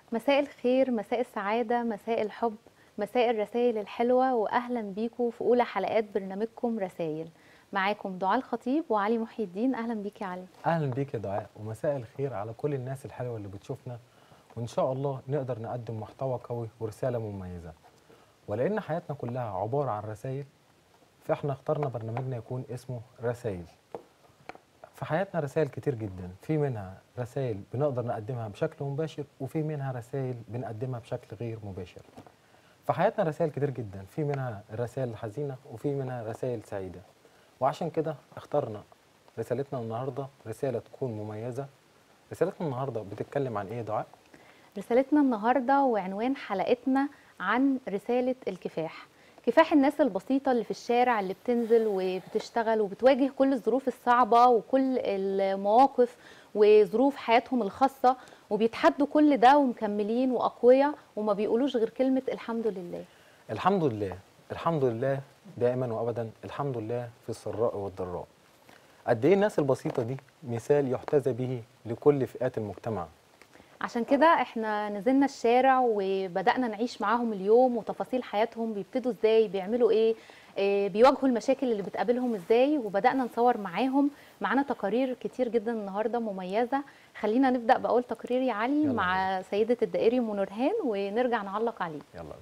مساء الخير مساء السعادة مساء الحب مساء الرسائل الحلوة وأهلا بيكم في أولى حلقات برنامجكم رسائل معاكم دعاء الخطيب وعلي محي الدين أهلا بيك يا علي اهلا بيك يا دعاء ومساء الخير على كل الناس الحلوه اللي بتشوفنا وان شاء الله نقدر نقدم محتوى قوي ورساله مميزه ولان حياتنا كلها عباره عن رسائل فاحنا اخترنا برنامجنا يكون اسمه رسائل في حياتنا رسائل كتير جدا في منها رسائل بنقدر نقدمها بشكل مباشر وفي منها رسائل بنقدمها بشكل غير مباشر في حياتنا رسائل كتير جدا في منها الرسائل الحزينه وفي منها رسائل سعيده وعشان كده اخترنا رسالتنا النهارده رساله تكون مميزه رسالتنا النهارده بتتكلم عن ايه يا دعاء رسالتنا النهاردة وعنوان حلقتنا عن رسالة الكفاح كفاح الناس البسيطة اللي في الشارع اللي بتنزل وبتشتغل وبتواجه كل الظروف الصعبة وكل المواقف وظروف حياتهم الخاصة وبيتحدوا كل ده ومكملين وأقوياء وما بيقولوش غير كلمة الحمد لله الحمد لله الحمد لله دائما وابدا الحمد لله في السراء والضراء قد ايه الناس البسيطه دي مثال يحتذى به لكل فئات المجتمع عشان كده احنا نزلنا الشارع وبدأنا نعيش معاهم اليوم وتفاصيل حياتهم بيبتدوا ازاي بيعملوا ايه اه بيواجهوا المشاكل اللي بتقابلهم ازاي وبدأنا نصور معاهم معانا تقارير كتير جدا النهارده مميزة خلينا نبدأ بأول تقرير يا علي يلا مع سيدة الدائري ام نورهان ونرجع نعلق عليه يلا بينا.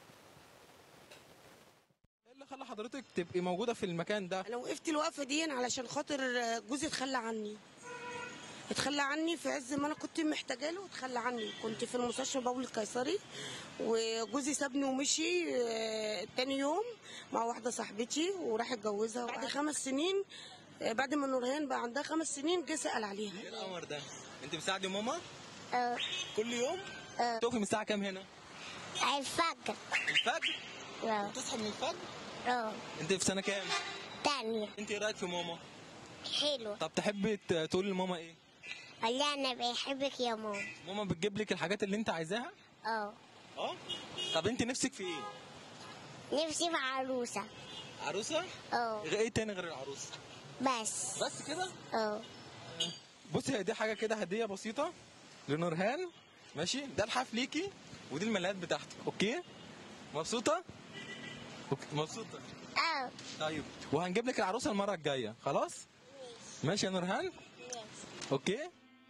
ايه اللي خلى حضرتك تبقي موجوده في المكان ده انا وقفت الوقفه دي علشان خاطر جوزي اتخلى عني اتخلى عني في عز ما انا كنت محتاجه له اتخلى عني كنت في المستشفى بول القيصري وجوزي سابني ومشي آه، تاني يوم مع واحده صاحبتي وراح اتجوزها بعد خمس سنين آه، بعد ما نورهان بقى عندها خمس سنين جه سال عليها ايه القمر ده انت مساعدة ماما اه كل يوم اه تقفي من الساعه كام هنا الفجر الفجر اه تصحى من الفجر اه انت في سنه كام تانية انت ايه رايك في ماما حلو طب تحبي ت- تقولي لماما ايه والله انا بحبك يا ماما ماما بتجيب لك الحاجات اللي انت عايزاها اه اه طب انت نفسك في ايه نفسي في عروسة عروسه اه ايه تاني غير العروسه بس بس كده اه بصي هي دي حاجه كده هديه بسيطه لنورهان ماشي ده الحاف ليكي ودي الملايات بتاعتك اوكي مبسوطه أوكي، مبسوطه اه طيب وهنجيب لك العروسه المره الجايه خلاص ماشي يا نورهان اوكي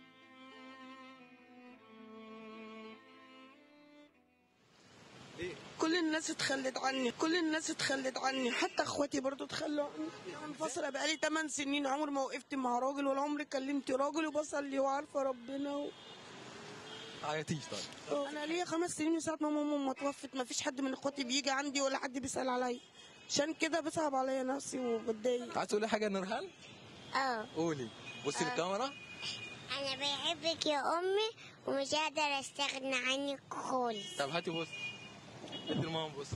كل الناس اتخلت عني كل الناس اتخلت عني حتى اخواتي برضو اتخلوا عني انا منفصله بقالي 8 سنين عمري ما وقفت مع راجل ولا عمري كلمت راجل وبصلي وعارفه ربنا و... عيطيش طيب انا ليا خمس سنين من ساعه ما ماما ما توفت ما فيش حد من اخواتي بيجي عندي ولا حد بيسال عليا عشان كده بصعب عليا نفسي وبتضايق عايز تقولي حاجه يا نورهان اه قولي بصي للكاميرا انا بحبك يا امي ومش قادر استغنى عنك خالص طب هاتي بص ادي لماما بص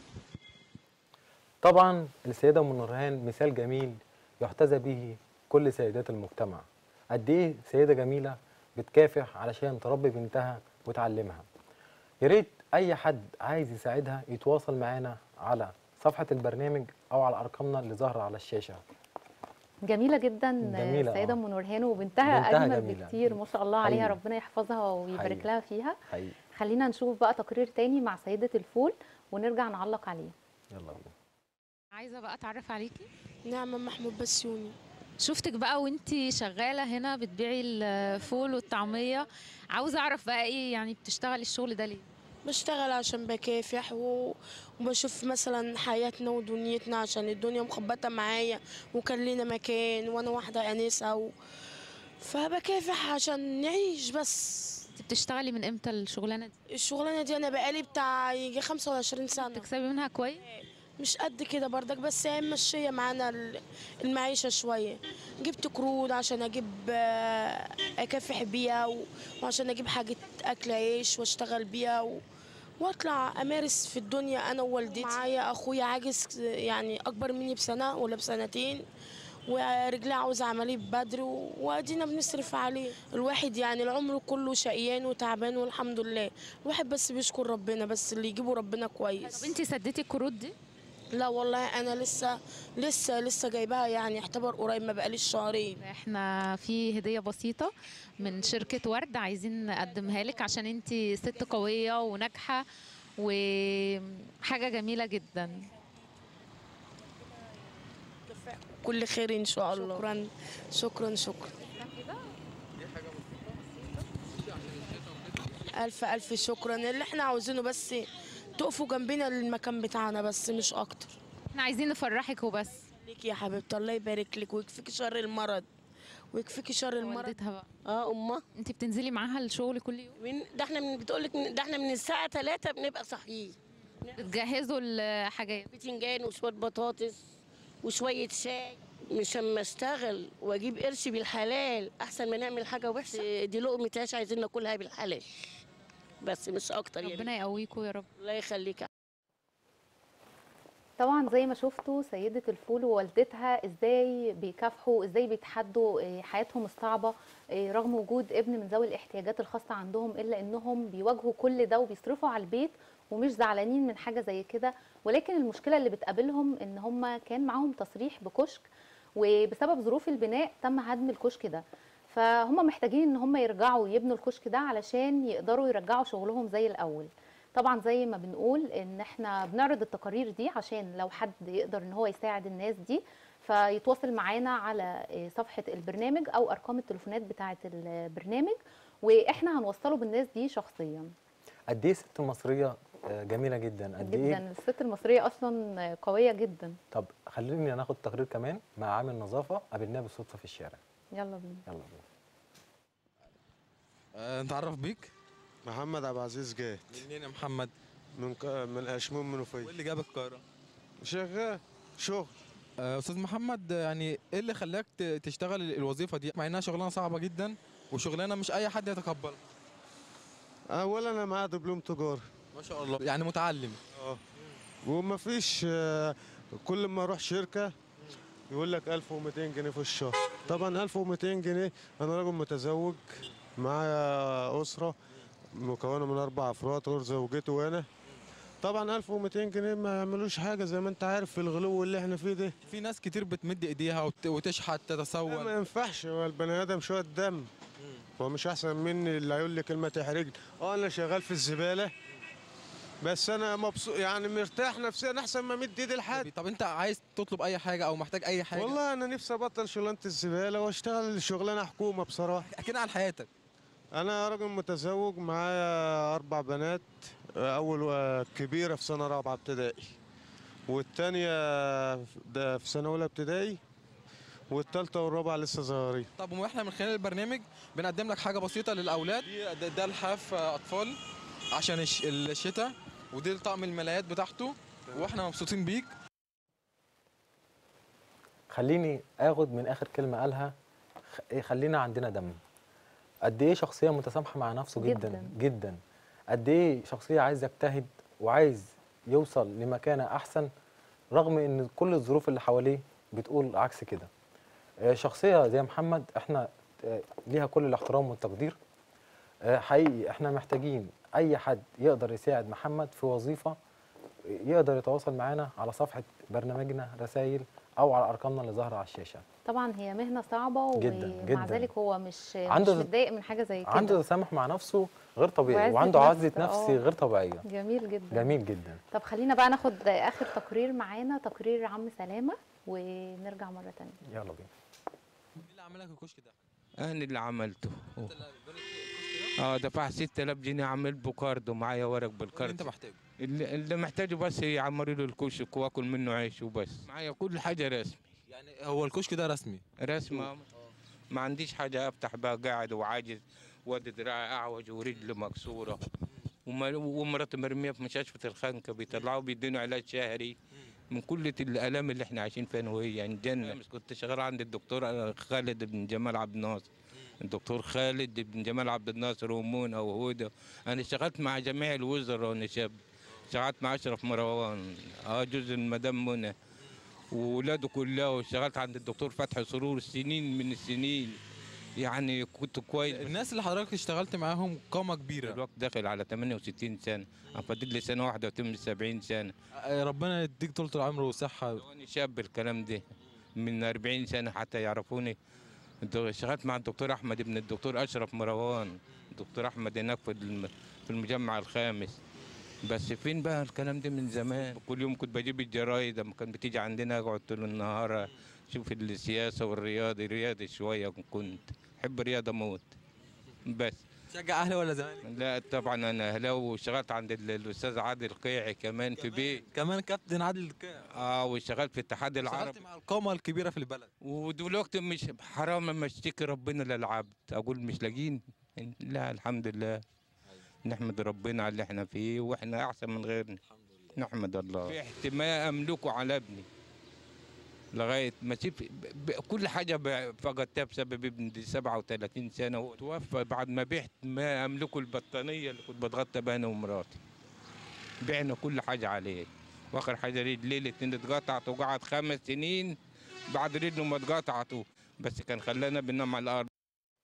طبعا السيده ام نورهان مثال جميل يحتذى به كل سيدات المجتمع قد ايه سيده جميله بتكافح علشان تربي بنتها وتعلمها يا ريت اي حد عايز يساعدها يتواصل معانا على صفحه البرنامج او على ارقامنا اللي ظاهره على الشاشه جميلة جدا جميلة، السيدة آه. ام نورهان وبنتها بنتها أجمل جميلة. بكتير ما شاء الله عليها حقيقي. ربنا يحفظها ويبارك حقيقي. لها فيها حقيقي خلينا نشوف بقى تقرير تاني مع سيدة الفول ونرجع نعلق عليه يلا بينا عايزه بقى اتعرف عليكي نعمة محمود بسيوني شفتك بقى وانتي شغاله هنا بتبيعي الفول والطعميه عاوزه اعرف بقى ايه يعني بتشتغلي الشغل ده ليه بشتغل عشان بكافح و... وبشوف مثلا حياتنا ودنيتنا عشان الدنيا مخبطة معايا وكان لينا مكان وانا واحدة انسة و... فبكافح عشان نعيش بس انت بتشتغلي من امتى الشغلانه دي الشغلانة دي انا بقالي بتاع يجي 25 سنة بتكسبي منها كويس مش قد كده برضك بس هي ماشية معانا ال- المعيشة شوية جبت قروض عشان اجيب آه، اكافح بيها و... وعشان اجيب حاجة اكل عيش واشتغل بيها و... واطلع امارس في الدنيا انا ووالدتي معايا اخويا عاجز يعني اكبر مني بسنة ولا بسنتين ورجليه عاوز عملية بدر و- وادينا بنصرف عليه الواحد يعني العمر كله شقيان وتعبان والحمد لله الواحد بس بيشكر ربنا بس اللي يجيبه ربنا طب كويس انتي سديتي القروض دي لا والله انا لسه لسه لسه جايباها يعني اعتبر قريب ما بقاليش شهرين احنا في هدية بسيطة من شركة ورد عايزين نقدمها لك عشان انت ست قوية وناجحة وحاجة جميلة جدا كل خير ان شاء الله شكرا شكرا شكرا الف الف شكرا اللي احنا عاوزينه بس تقفوا جنبنا للمكان بتاعنا بس مش اكتر احنا عايزين نفرحك وبس ليك يا حبيبتي الله يبارك لك ويكفيكي شر المرض ويكفيكي شر المرض والدتها بقى اه امه انت بتنزلي معاها الشغل كل يوم من ده احنا من بتقول لك ده احنا من الساعه 3 بنبقى صاحيين بتجهزوا الحاجات بتنجان وشويه بطاطس وشويه شاي مش اما اشتغل واجيب قرش بالحلال احسن ما نعمل حاجه وحشه دي لقمه عيش عايزين ناكلها بالحلال بس مش اكتر يعني ربنا يقويكم يا رب الله يخليك طبعا زي ما شفتوا سيدة الفول ووالدتها ازاي بيكافحوا ازاي بيتحدوا آه، حياتهم الصعبة آه، رغم وجود ابن من ذوي الاحتياجات الخاصة عندهم الا انهم بيواجهوا كل ده وبيصرفوا على البيت ومش زعلانين من حاجة زي كده ولكن المشكلة اللي بتقابلهم ان هم كان معاهم تصريح بكشك وبسبب ظروف البناء تم هدم الكشك ده فهم محتاجين ان هم يرجعوا يبنوا الكشك ده علشان يقدروا يرجعوا شغلهم زي الاول طبعا زي ما بنقول ان احنا بنعرض التقارير دي عشان لو حد يقدر ان هو يساعد الناس دي فيتواصل معانا على إيه، صفحة البرنامج او ارقام التليفونات بتاعة البرنامج واحنا هنوصله بالناس دي شخصيا قد ايه الست المصريه آه، جميله جدا قد ايه جدا الست المصرية اصلا قوية جدا طب خليني ناخد تقرير كمان مع عامل نظافه قابلناه بالصدفه في الشارع يلا بينا يلا بينا آه، نتعرف بيك محمد عبد العزيز جاد منين يا محمد من ك... من اشمون منوفيه وايه اللي جابك القاهره شغال شغل آه، استاذ محمد آه، يعني ايه اللي خلاك ت- تشتغل الوظيفه دي مع انها شغلانه صعبه جدا وشغلانه مش اي حد يتقبلها اولا انا معايا دبلوم تجاره ما شاء الله يعني متعلم اه وما فيش آه، كل ما اروح شركه يقول لك 1200 جنيه في الشهر طبعا 1200 جنيه انا راجل متزوج معايا اسره مكونه من اربع افراد غير زوجتي وانا طبعا 1200 جنيه ما يعملوش حاجه زي ما انت عارف في الغلو اللي احنا فيه ده في ناس كتير بتمد ايديها وت- وتشحت لا، تتسول ما ينفعش هو البني ادم شويه دم هو مش احسن مني اللي هيقول لي كلمه تحرجني اه انا شغال في الزباله بس انا مبسوط يعني مرتاح نفسيا احسن ما امد ايدي لحد طب انت عايز تطلب اي حاجه او محتاج اي حاجه والله انا نفسي ابطل شغلانه الزباله واشتغل شغلانه حكومه بصراحه احكي لنا عن حياتك انا راجل متزوج معايا اربع بنات اول و- كبيره في سنه رابعه ابتدائي والتانيه ده في سنه اولى ابتدائي والتالتة والرابعه لسه صغيرين طب واحنا من خلال البرنامج بنقدم لك حاجه بسيطه للاولاد دي- ده, ده لحاف آه، اطفال عشان الش- الشتاء ودي طقم الملايات بتاعته واحنا مبسوطين بيك خليني اخد من اخر كلمه قالها خ- إيه، خلينا عندنا دم قد ايه شخصيه متسامحه مع نفسه جدا جداً. جدا, جداً. قد ايه شخصيه عايز يجتهد وعايز يوصل لمكانه احسن رغم ان كل الظروف اللي حواليه بتقول عكس كده آه، شخصيه زي محمد احنا آه، ليها كل الاحترام والتقدير آه، حقيقي احنا محتاجين اي حد يقدر يساعد محمد في وظيفه يقدر يتواصل معانا على صفحه برنامجنا رسائل او على ارقامنا اللي ظاهره على الشاشه طبعا هي مهنة صعبة جداً، ومع جداً. ذلك هو مش عنده- مش متضايق من حاجة زي كده عنده تسامح مع نفسه غير طبيعي وعزة وعنده عزة نفس، نفسي آه. غير طبيعية جميل جدا جميل جدا طب خلينا بقى ناخد اخر تقرير معانا تقرير عم سلامة ونرجع مرة تانية يلا بينا مين اللي عمل لك الكشك ده انا اللي عملته اه دفعت 6000 جنيه عامل بوكاردو معايا ورق اللي بالكارت انت محتاجه اللي, اللي محتاجه بس يعمروا له الكشك واكل منه عيش وبس معايا كل حاجه رسمي يعني هو الكشك ده رسمي رسمه ما عنديش حاجه افتح بقى قاعد وعاجز وادي دراعي اعوج ورجلي مكسوره وم- ومراتي مرميه في مستشفى الخنكه بيطلعوا بيدينوا علاج شهري من كل الالام اللي احنا عايشين فيها وهي يعني جنه كنت شغال عند الدكتور خالد بن جمال عبد الناصر الدكتور خالد بن جمال عبد الناصر ومنى وهدى انا اشتغلت مع جميع الوزراء وانا شاب اشتغلت مع اشرف مروان اه جزء المدام منى وولاده كلها واشتغلت عند الدكتور فتحي سرور سنين من السنين يعني كنت كويس الناس اللي حضرتك اشتغلت معاهم قامه كبيره الوقت داخل على 68 سنه انا فاضل لي سنه واحده وتم 70 سنه آه، ربنا يديك طول العمر والصحه وانا شاب الكلام ده من 40 سنه حتى يعرفوني الدو- اشتغلت مع الدكتور احمد ابن الدكتور اشرف مروان الدكتور احمد هناك في الم- في المجمع الخامس بس فين بقى الكلام ده من زمان كل يوم كنت بجيب الجرايد لما كان بتيجي عندنا اقعد طول النهار اشوف السياسه والرياضه رياضي شويه كنت احب الرياضه موت بس تشجع اهلي ولا زمالك لا طبعا انا اهلاوي واشتغلت عند ال- الاستاذ عادل قيعي كمان في بيت كمان كابتن عادل الكام اه واشتغلت في الاتحاد اشتغلت العربي مع القامه الكبيره في البلد ودلوقتي مش حرام لما اشتكي ربنا للعبد اقول مش لاقيين لا الحمد لله نحمد ربنا على اللي احنا فيه واحنا احسن من غيرنا نحمد الله في احتماء املكه على ابني لغايه ما شوف ب- ب- كل حاجه ب- فقدتها بسبب ابني دي 37 سنه وتوفى بعد ما بعت ما املكه البطانيه اللي كنت بتغطى بها انا ومراتي بعنا كل حاجه عليه واخر حاجه رجليه الاتنين اتقطعت وقعد خمس سنين بعد رجله ما اتقطعت بس كان خلانا بننام على الارض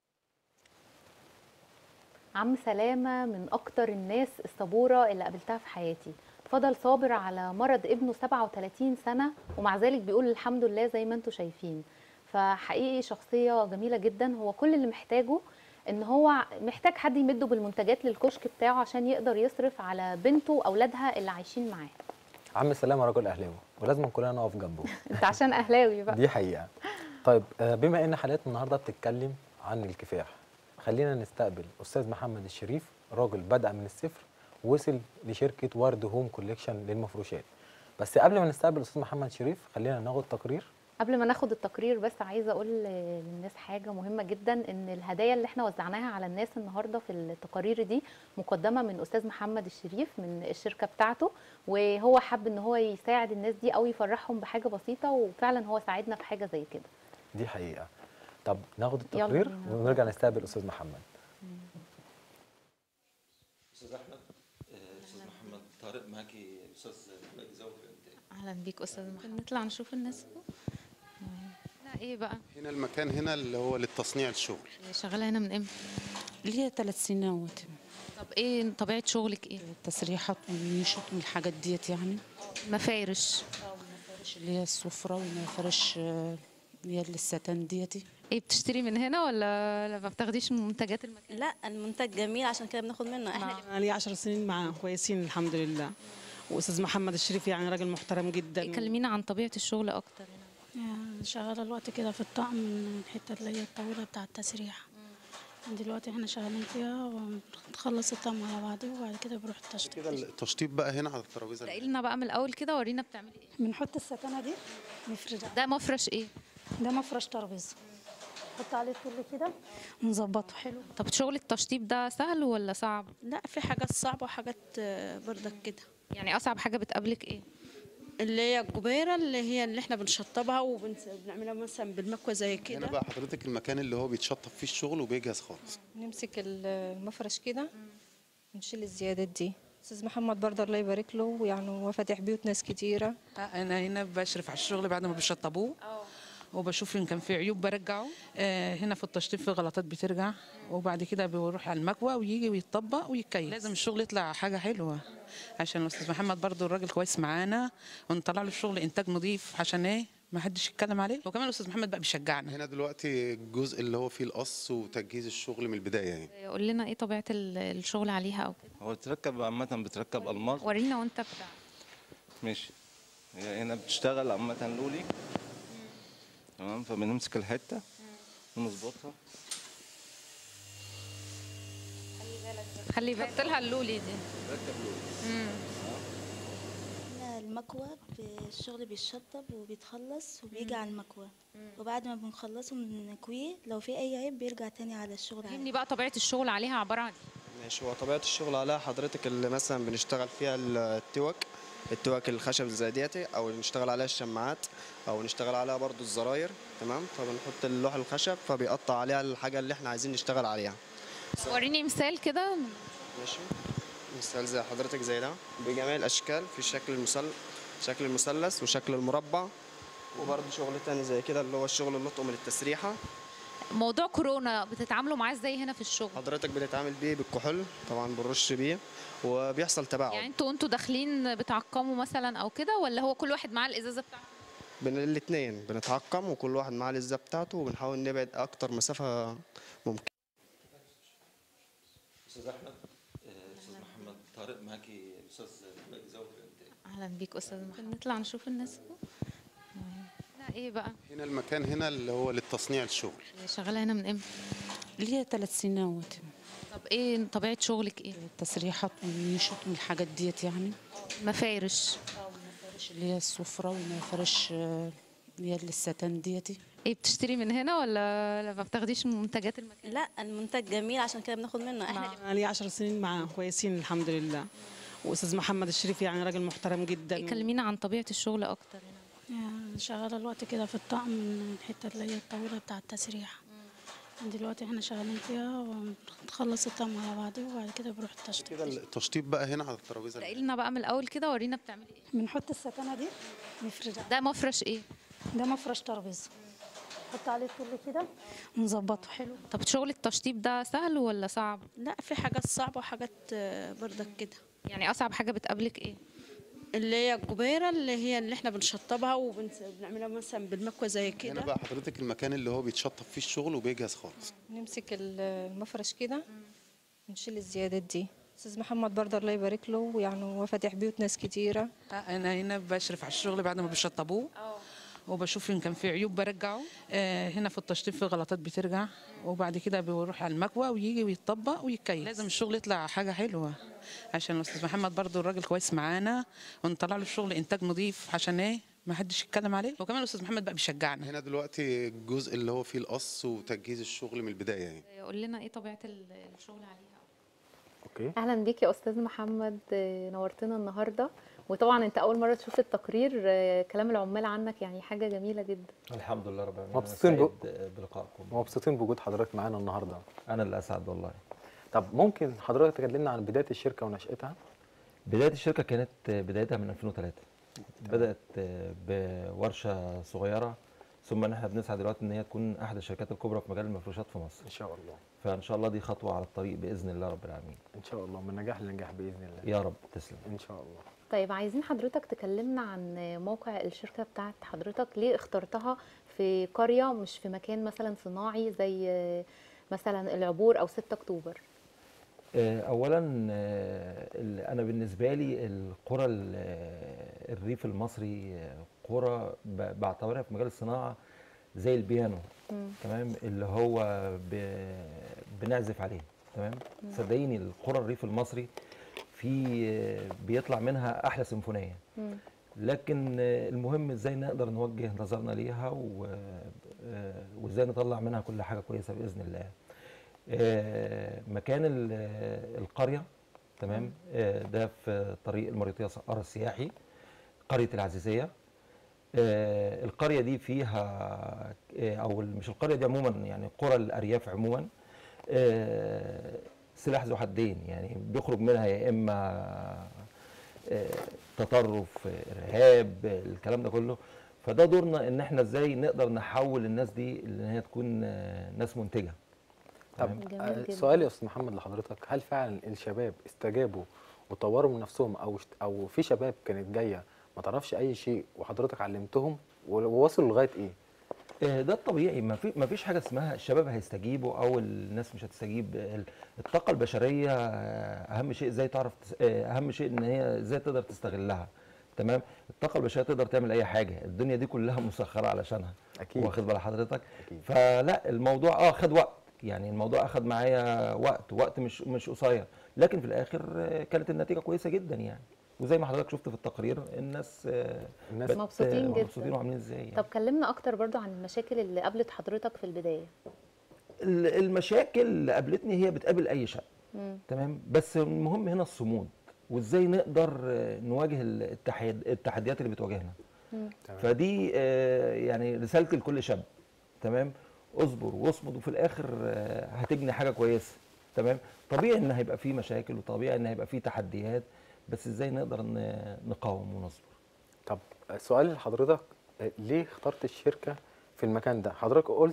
عم سلامة من أكتر الناس الصبورة اللي قابلتها في حياتي فضل صابر على مرض ابنه 37 سنة ومع ذلك بيقول الحمد لله زي ما انتم شايفين فحقيقي شخصية جميلة جدا هو كل اللي محتاجه ان هو محتاج حد يمده بالمنتجات للكشك بتاعه عشان يقدر يصرف على بنته واولادها اللي عايشين معاه عم سلامه رجل اهلاوي ولازم كلنا نقف جنبه انت عشان اهلاوي بقى دي حقيقه طيب آه، بما ان حلقتنا النهارده بتتكلم عن الكفاح خلينا نستقبل استاذ محمد الشريف راجل بدأ من الصفر وصل لشركه ورد هوم كوليكشن للمفروشات بس قبل ما نستقبل استاذ محمد شريف خلينا ناخد تقرير قبل ما ناخد التقرير بس عايزه اقول للناس حاجه مهمه جدا ان الهدايا اللي احنا وزعناها على الناس النهارده في التقارير دي مقدمه من استاذ محمد الشريف من الشركه بتاعته وهو حب ان هو يساعد الناس دي او يفرحهم بحاجه بسيطه وفعلا هو ساعدنا في حاجه زي كده دي حقيقه طب ناخد يلا التقرير بينا. ونرجع نستقبل استاذ محمد استاذ احمد آه، استاذ محمد طارق معاكي استاذ محمد زوج الانتاج اهلا بيك استاذ محمد نطلع نشوف الناس لا ايه بقى هنا المكان هنا اللي هو للتصنيع الشغل شغاله هنا من امتى ليا ثلاث سنوات طب ايه طبيعه شغلك ايه تسريحات ونشط من الحاجات ديت يعني مفارش المفارش اللي هي السفرة والمفارش آه، اللي هي الستان ديتي ايه بتشتري من هنا ولا لا ما بتاخديش من منتجات المكان لا المنتج جميل عشان كده بناخد منه احنا انا لي 10 سنين معاه كويسين الحمد لله واستاذ محمد الشريف يعني راجل محترم جدا كلمينا عن طبيعه الشغل اكتر يعني شغالة الوقت كده في الطقم من الحتة اللي هي الطويلة بتاع التسريح دلوقتي احنا شغالين فيها ونخلص الطقم على بعضه وبعد كده بنروح التشطيب كده التشطيب بقى هنا على الترابيزه احكي لنا بقى من الاول كده ورينا بتعملي ايه بنحط الستانة دي نفردها ده مفرش ايه ده مفرش ترابيزة نحط عليه كل كده ونظبطه حلو طب شغل التشطيب ده سهل ولا صعب لا في حاجات صعبة وحاجات آه، بردك كده يعني اصعب حاجه بتقابلك ايه اللي هي الجبيرة اللي هي اللي احنا بنشطبها وبنعملها مثلا بالمكوى زي هنا كده بقى حضرتك المكان اللي هو بيتشطب فيه الشغل وبيجهز خالص نمسك المفرش كده ونشيل الزيادات دي استاذ محمد برضه الله يبارك له يعني هو فاتح بيوت ناس كتيره انا هنا بشرف على الشغل بعد ما بيشطبوه وبشوف ان كان في عيوب برجعه آه، هنا في التشطيب في غلطات بترجع وبعد كده بيروح على المكوى ويجي ويتطبق ويتكيف لازم الشغل يطلع حاجه حلوه عشان الاستاذ محمد برضو الراجل كويس معانا ونطلع له الشغل انتاج نظيف عشان ايه ما حدش يتكلم عليه وكمان الاستاذ محمد بقى بيشجعنا هنا دلوقتي الجزء اللي هو فيه القص وتجهيز الشغل من البدايه يعني قول لنا ايه طبيعه ال- الشغل عليها او كده هو بتركب عامة بتركب ألماس ورينا وانت بتاع ماشي هي هنا بتشتغل عامة لولي تمام فبنمسك الحتة ونظبطها خلي بالك حط لها اللولي دي بتركب لولي امم هنا المكوى الشغل بيتشطب وبيتخلص وبيجي على المكوى وبعد ما بنخلصه بنكويه لو في اي عيب بيرجع تاني على الشغل فهمني بقى طبيعه الشغل عليها عباره عن ماشي هو طبيعة الشغل عليها حضرتك اللي مثلا بنشتغل فيها التوك التوك الخشب اللي زي ديتي او نشتغل عليها الشماعات او نشتغل عليها برضو الزراير تمام فبنحط اللوح الخشب فبيقطع عليها الحاجة اللي احنا عايزين نشتغل عليها وريني مثال كده ماشي مثال زي حضرتك زي ده بجميع الاشكال في شكل المثلث شكل المثلث وشكل المربع وبرضه شغل تاني زي كده اللي هو الشغل اللطم للتسريحة موضوع كورونا بتتعاملوا معاه ازاي هنا في الشغل حضرتك بنتعامل بيه بالكحول طبعا بنرش بيه وبيحصل تباعد يعني انتوا انتوا داخلين بتعقموا مثلا او كده ولا هو كل واحد معاه الازازه بتاعته بين الاثنين بنتعقم وكل واحد معاه الإزازة بتاعته وبنحاول نبعد أكتر مسافة ممكن استاذ احمد آه، استاذ محمد طارق معاكي استاذ بهاء زوج في الانتاج اهلا بيك استاذ محمد نطلع نشوف الناس لا ايه بقى هنا المكان هنا اللي هو للتصنيع الشغل شغاله هنا من امتى ليا ثلاث سنوات طب ايه طبيعه شغلك ايه التسريحات والنشط والحاجات ديت يعني مفارش المفارش اللي هي السفرة والمفارش آه، اللي هي الستان ديتي ايه بتشتري من هنا ولا لا ما بتاخديش من منتجات المكان لا المنتج جميل عشان كده بناخد منه احنا انا لي 10 سنين معاه كويسين الحمد لله واستاذ محمد الشريف يعني راجل محترم جدا كلمينا عن طبيعه الشغل اكتر هنا يعني شغالة الوقت كده في الطقم من الحتة اللي هي الطويلة بتاع التسريح دلوقتي احنا شغالين فيها ونخلص الطقم على بعضه وبعد كده بنروح التشطيب كده التشطيب بقى هنا على الترابيزه احكي لنا بقى من الاول كده ورينا بتعملي ايه بنحط الستانة دي نفردها ده مفرش ايه ده مفرش ترابيزة نحط عليه كل كده ونظبطه حلو طب شغل التشطيب ده سهل ولا صعب لا في حاجات صعبة وحاجات آه، بردك كده يعني اصعب حاجه بتقابلك ايه اللي هي الجبيرة اللي هي اللي احنا بنشطبها وبنعملها مثلا بالمكوى زي هنا كده بقى حضرتك المكان اللي هو بيتشطب فيه الشغل وبيجهز خالص نمسك ال- المفرش كده نشيل الزيادات دي استاذ محمد برضه الله يبارك له يعني هو فاتح بيوت ناس كتيره انا هنا بشرف على الشغل بعد ما بيشطبوه وبشوف ان كان في عيوب برجعه آه، هنا في التشطيب في غلطات بترجع وبعد كده بيروح على المكوى ويجي ويتطبق ويتكيف لازم الشغل يطلع حاجه حلوه عشان الاستاذ محمد برضو الراجل كويس معانا ونطلع له الشغل انتاج نظيف عشان ايه ما حدش يتكلم عليه وكمان الاستاذ محمد بقى بيشجعنا هنا دلوقتي الجزء اللي هو فيه القص وتجهيز الشغل من البدايه يعني قول لنا ايه طبيعه ال- الشغل عليها اوكي اهلا بيك يا استاذ محمد آه، نورتنا النهارده وطبعا انت اول مره تشوف التقرير آه، كلام العمال عنك يعني حاجه جميله جدا الحمد لله رب العالمين مبسوطين أنا ب- سعيد بلقائكم مبسوطين بوجود حضرتك معانا النهارده انا اللي اسعد والله طب ممكن حضرتك تكلمنا عن بدايه الشركه ونشاتها بدايه الشركه كانت بدايتها من 2003 بدات بورشه صغيره ثم ان احنا بنسعى دلوقتي ان هي تكون احد الشركات الكبرى في مجال المفروشات في مصر ان شاء الله فان شاء الله دي خطوه على الطريق باذن الله رب العالمين ان شاء الله من نجاح لنجاح باذن الله يا رب تسلم ان شاء الله طيب عايزين حضرتك تكلمنا عن موقع الشركه بتاعت حضرتك ليه اخترتها في قريه مش في مكان مثلا صناعي زي آه، مثلا العبور او 6 اكتوبر آه، اولا آه، ال- انا بالنسبه لي القرى ال- آه، الريف المصري آه، قرى ب- بعتبرها في مجال الصناعه زي البيانو مم. تمام اللي هو ب- بنعزف عليه تمام مم. صدقيني القرى الريف المصري في آه، بيطلع منها احلى سيمفونيه لكن آه، المهم ازاي نقدر نوجه نظرنا ليها و- آه، وازاي نطلع منها كل حاجه كويسه باذن الله آه، مكان ال- آه، القريه تمام آه، ده في طريق المريطيه صقر السياحي قريه العزيزيه آه، القريه دي فيها آه، او مش القريه دي عموما يعني قرى الارياف عموما آه، سلاح ذو حدين يعني بيخرج منها يا اما آه، تطرف آه، ارهاب آه، الكلام ده كله فده دورنا ان احنا ازاي نقدر نحول الناس دي ان هي تكون آه، ناس منتجه طب جميل آه، جدا. سؤال يا استاذ محمد لحضرتك هل فعلا الشباب استجابوا وطوروا من نفسهم او اشت- او في شباب كانت جايه ما تعرفش اي شيء وحضرتك علمتهم ووصلوا لغايه ايه؟ آه، ده الطبيعي ما في ما فيش حاجه اسمها الشباب هيستجيبوا او الناس مش هتستجيب ال- الطاقه البشريه آه، اهم شيء ازاي تعرف تس- آه، اهم شيء ان هي ازاي تقدر تستغلها تمام الطاقه البشريه تقدر تعمل اي حاجه الدنيا دي كلها مسخره علشانها أكيد. واخد بال حضرتك فلا الموضوع اه خد وقت يعني الموضوع اخد معايا وقت وقت مش مش قصير لكن في الاخر آه، كانت النتيجه كويسه جدا يعني وزي ما حضرتك شفت في التقرير الناس آه، الناس بقت، آه، مبسوطين جدا مبسوطين وعاملين ازاي يعني. طب كلمنا اكتر برضو عن المشاكل اللي قابلت حضرتك في البدايه ال- المشاكل اللي قابلتني هي بتقابل اي شاب مم. تمام بس المهم هنا الصمود وازاي نقدر آه، نواجه التحد- التحديات اللي بتواجهنا مم. فدي آه، يعني رسالتي لكل شاب تمام اصبر واصمد وفي الاخر آه، هتبني حاجه كويسه تمام طبيعي ان هيبقى فيه مشاكل وطبيعي ان هيبقى فيه تحديات بس ازاي نقدر ن- نقاوم ونصبر طب سؤال لحضرتك آه، ليه اخترت الشركه في المكان ده؟ حضرتك قلت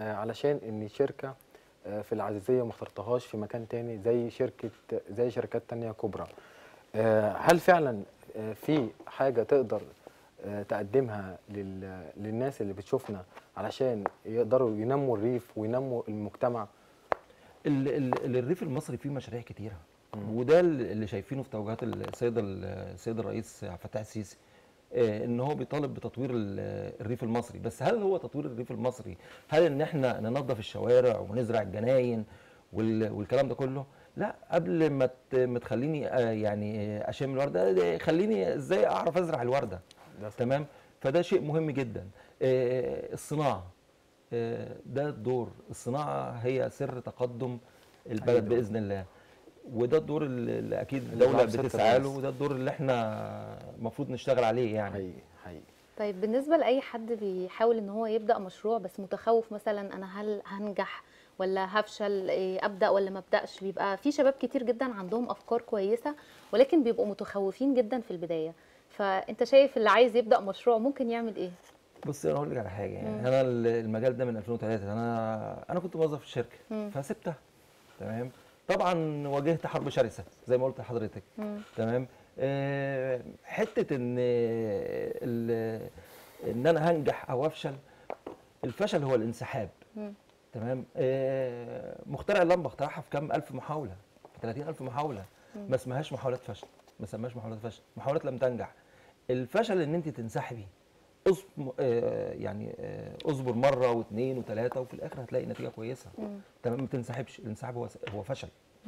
آه، علشان ان شركه آه، في العزيزيه ما اخترتهاش في مكان تاني زي شركه زي شركات تانية كبرى آه، هل فعلا آه، في حاجه تقدر آه، تقدمها لل- للناس اللي بتشوفنا علشان يقدروا ينموا الريف وينموا المجتمع ال- ال- الريف المصري فيه مشاريع كتيره وده اللي شايفينه في توجيهات السيد ال- السيد الرئيس عبد الفتاح السيسي آه، ان هو بيطالب بتطوير ال- الريف المصري بس هل هو تطوير الريف المصري هل ان احنا ننظف الشوارع ونزرع الجناين وال- والكلام ده كله لا قبل ما ت- ما تخليني آه، يعني آه، اشم الورده ده خليني ازاي اعرف ازرع الورده تمام فده شيء مهم جدا آه، الصناعه آه، ده الدور الصناعه هي سر تقدم البلد أيوة. باذن الله وده الدور اللي اللي اكيد اللي الدوله بيلعب ست بتسعى له الرئيس. وده الدور اللي احنا المفروض نشتغل عليه يعني حقيقي حقيقي طيب بالنسبة لأي حد بيحاول إن هو يبدأ مشروع بس متخوف مثلا أنا هل هنجح ولا هفشل إيه، أبدأ ولا ما أبدأش بيبقى في شباب كتير جدا عندهم أفكار كويسة ولكن بيبقوا متخوفين جدا في البداية فأنت شايف اللي عايز يبدأ مشروع ممكن يعمل إيه؟ بص انا اقول لك على حاجه يعني مم. انا ال- المجال ده من 2003 انا انا كنت موظف في الشركه مم. فسبتها تمام طبعا واجهت حرب شرسه زي ما قلت لحضرتك مم. تمام آه، حته ان ال- ان انا هنجح او افشل الفشل هو الانسحاب مم. تمام آه، مخترع اللمبه اخترعها في كام الف محاوله في 30000 محاوله مم. ما اسمهاش محاولات فشل ما اسمهاش محاولات فشل محاولات لم تنجح الفشل ان انت تنسحبي أصب... آه، يعني آه، اصبر مره واثنين وثلاثه وفي الاخر هتلاقي نتيجه كويسه مم. تمام ما تنسحبش الانسحاب هو هو فشل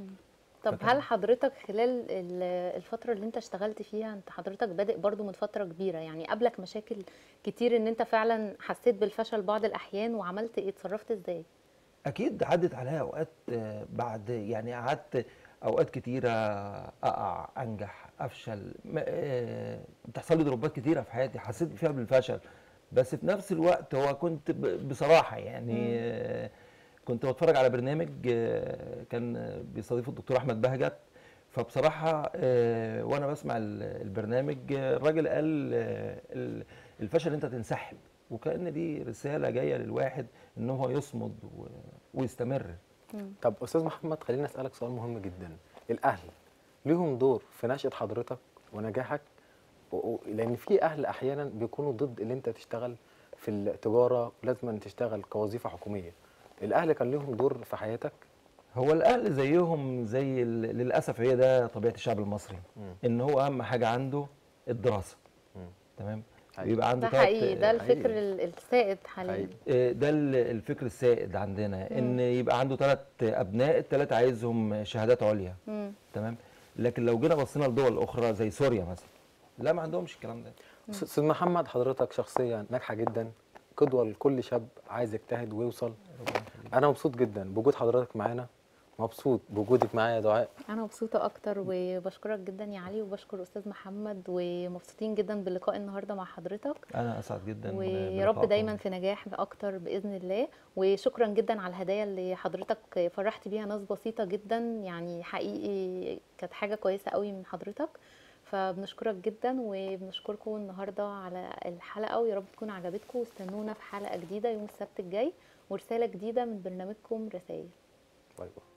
طب فكان- هل حضرتك خلال ال- الفترة اللي انت اشتغلت فيها انت حضرتك بادئ برضو من فترة كبيرة يعني قابلك مشاكل كتير ان انت فعلا حسيت بالفشل بعض الأحيان وعملت ايه اتصرفت ازاي؟ اكيد عدت عليا اوقات آه، بعد يعني قعدت اوقات كتيره اقع انجح افشل ما- آه، بتحصل لي ضربات كتيره في حياتي حسيت فيها بالفشل بس في نفس الوقت هو كنت ب- بصراحه يعني مم. آه، كنت بتفرج على برنامج آه، كان بيستضيفه الدكتور احمد بهجت فبصراحه آه، وانا بسمع ال- البرنامج آه، الراجل قال آه، ال- الفشل انت تنسحب وكان دي رساله جايه للواحد ان هو يصمد و- ويستمر طب استاذ محمد خليني اسالك سؤال مهم جدا الاهل ليهم دور في نشأة حضرتك ونجاحك و- و- لان في اهل احيانا بيكونوا ضد اللي انت تشتغل في التجاره ولازم أن تشتغل كوظيفه حكوميه الاهل كان ليهم دور في حياتك هو الاهل زيهم زي ال- للاسف هي ده طبيعه الشعب المصري مم. ان هو اهم حاجه عنده الدراسه تمام بيبقى عنده ده تلات- حقيقي ده الفكر ال- السائد حاليا آه، ده ال- الفكر السائد عندنا ان يبقى عنده ثلاث ابناء الثلاثه عايزهم شهادات عليا مم. تمام لكن لو جينا بصينا لدول اخرى زي سوريا مثلا لا ما عندهمش الكلام ده استاذ محمد حضرتك شخصيه ناجحه جدا قدوه لكل شاب عايز يجتهد ويوصل انا مبسوط جدا بوجود حضرتك معانا مبسوط بوجودك معايا يا دعاء انا مبسوطه اكتر وبشكرك جدا يا علي وبشكر استاذ محمد ومبسوطين جدا بلقاء النهارده مع حضرتك انا اسعد جدا ويا رب بلقائكم. دايما في نجاح اكتر باذن الله وشكرا جدا على الهدايا اللي حضرتك فرحت بيها ناس بسيطه جدا يعني حقيقي كانت حاجه كويسه قوي من حضرتك فبنشكرك جدا وبنشكركم النهارده على الحلقه ويا رب تكون عجبتكم واستنونا في حلقه جديده يوم السبت الجاي ورساله جديده من برنامجكم رسائل باي باي